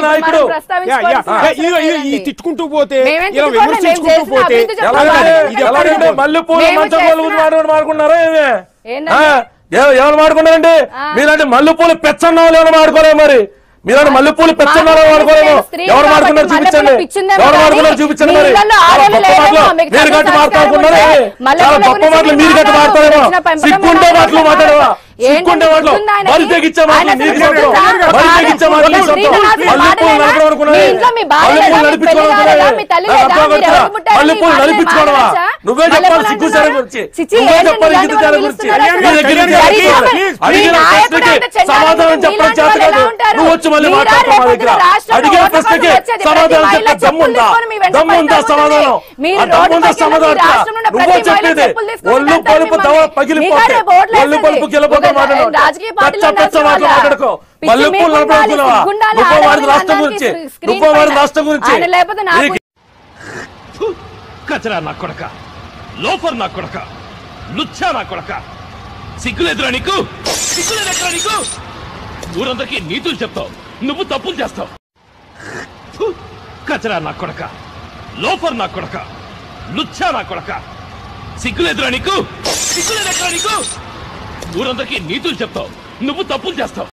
ఇప్పుడు నాయకుడు మనం ప్రస్తావించుకోవాల్సిన యా, యా. అవసరం ఇగో ఈ- ఈ లేదండి. తిట్టుకుంటూ పోతే మేమేం ఇలా తిట్టుకోలేదు, మేము విమర్శించుకుంటూ చేసిన పోతే అభివృద్ధి చెప్తాం. ఎలాగంటే ఇది ఎలాగంటే ఎక్కడండి? మల్లెపూలు మేము మంచం చేసిన- వాళ్ళు మాడుకున్నారా ఏమే ఏంటండి? ఆ? ఎవ- ఎవరు మాడుకున్నారండి ఆ. మీలాంటి మల్లెపూలు పెచ్చన్నాళ్ళు ఏమైనా మాడుకోలేము మరి మీలాంటి మల్లెపూలు పెచ్చన్నాళ్ళు మాడుకోలేము స్త్రీ ఎవరు కాబట్టి మాడుకున్నారు చూపించండి మల్లెపూలు పిచ్చిందేమో ఎవరు కానీ మాడుకున్నారు చూపించండి మీ మరి ఇళ్ళల్లో చాలా ఆడేళ్ళు గొప్ప లేరేమో, మాటలు మీకు మీరు గట్టి చదువు మాట్లాడుకున్నారా సంస్కారం ఉంటే చాలా మల్లెపూల గొప్ప గురించి మాటలు మీరు గట్టి మాట్లాడు, మాట్లాడేమో వచ్చిన పెంపకం సిగ్గుండే మాటలు మాట్లాడు. మాట్లాడేవా ఏంటండి సిగ్గుండే మాటలు గుర్తుందా ఆయనకి? బరి తెగించే ఆయన మాటలు అసలు మీకు గుర్తుందా? చెప్పడం బరి ఆయన తెగించే మాటలు ఒక స్త్రీని చెప్పడం రాసిన మల్లెపూలు మాటలేనా? నడపడం అనుకున్నారా? మీ ఇంట్లో మీ భార్య మల్లెపూలు లేదా? మీ నడిపించుకోవడం పెళ్లి కాలేదా? అనుకున్నారా? మీ తల్లి నా లేదా? అబ్బా మీరు కొడుకురా, ఎవరు పుట్టారు? మల్లెపూలు మీ భార్య నడిపించుకోవడమా మాట్లాడచ్చా? నువ్వే చెప్పాలి మల్లెపూలు సిగ్గు అంటున్నారా? సరే గురించి చిచి, నువ్వే ఏంటండి చెప్పాలి ఇలాంటి సిగ్గు సరే వాళ్ళు గురించి పిలుస్తున్నారు నీ దగ్గర నుంచి అసలు? అడిగిన ప్లీజ్, అడిగిన మీ నాయకుడు ప్రశ్నకి అంటే చెడ్డ సమాధానం వాళ్ళు చెప్పడం మీలాంటి చేత వాళ్ళు కాదు ఎలా ఉంటారు? నువ్వు వచ్చి మళ్ళీ మీరా మాట్లాడతావు మా రేపు దగ్గర పొద్దున రాష్ట్రంలో అడిగే ఓట్ల కోసం ప్రశ్నకి వచ్చేది సమాధానం ప్రతి చెప్పే మహిళ దమ్ముందా చెప్పులు తీసుకొని మీ వెంట దమ్ముందా పడతా సమాధానం ఉంటుంది. మీరు ఆ దమ్ముందా రోడ్డు పక్కన సమాధానం మీ రాష్ట్రంలో ఉన్న నువ్వే ప్రతి మహిళ చెప్పేది చెప్పులు తీసుకొని ఒళ్ళు వెళ్తారు పలుపు దవ మిమ్మల్ని. పగిలిపోతే మీకా రేపు ఓట్లు ఒళ్ళు వేసేది. పలుపు గిలబొక్క ఒక మాట్లాడు రాజకీయ పార్టీలో పెచ్చ పెచ్చ ఉండాల్సిన మాటలు వాళ్ళ. మాట్లాడుకో పిచ్చి మల్లెపూలు మీకు ఉండాలి, నడపడుకున్నావా సిగ్గుండాలి, నువ్వు వాడి ఆడవాళ్ళ రాష్ట్రం అందరికీ గురించి స్క్రీన్ నువ్వు వాడి పైన. రాష్ట్రం గురించి ఆయన లేకపోతే నాకు నీకు కచరా నా కొడక లోఫర్ నా కొడక లుచ్చా నా కొడక సిగ్గులేదురా నీకు సిగ్గులేదురా నీకు ఊరందరికీ నీతులు చెప్తావు నువ్వు తప్పులు చేస్తావు ఫు, కచరా నా కొడక లోఫర్ నా కొడక లుచ్చా నా కొడక సిగ్గులేదురా నీకు సిగ్గులేదురా నీకు ఊరందరికీ నీతులు చెప్తావు నువ్వు తప్పులు చేస్తావు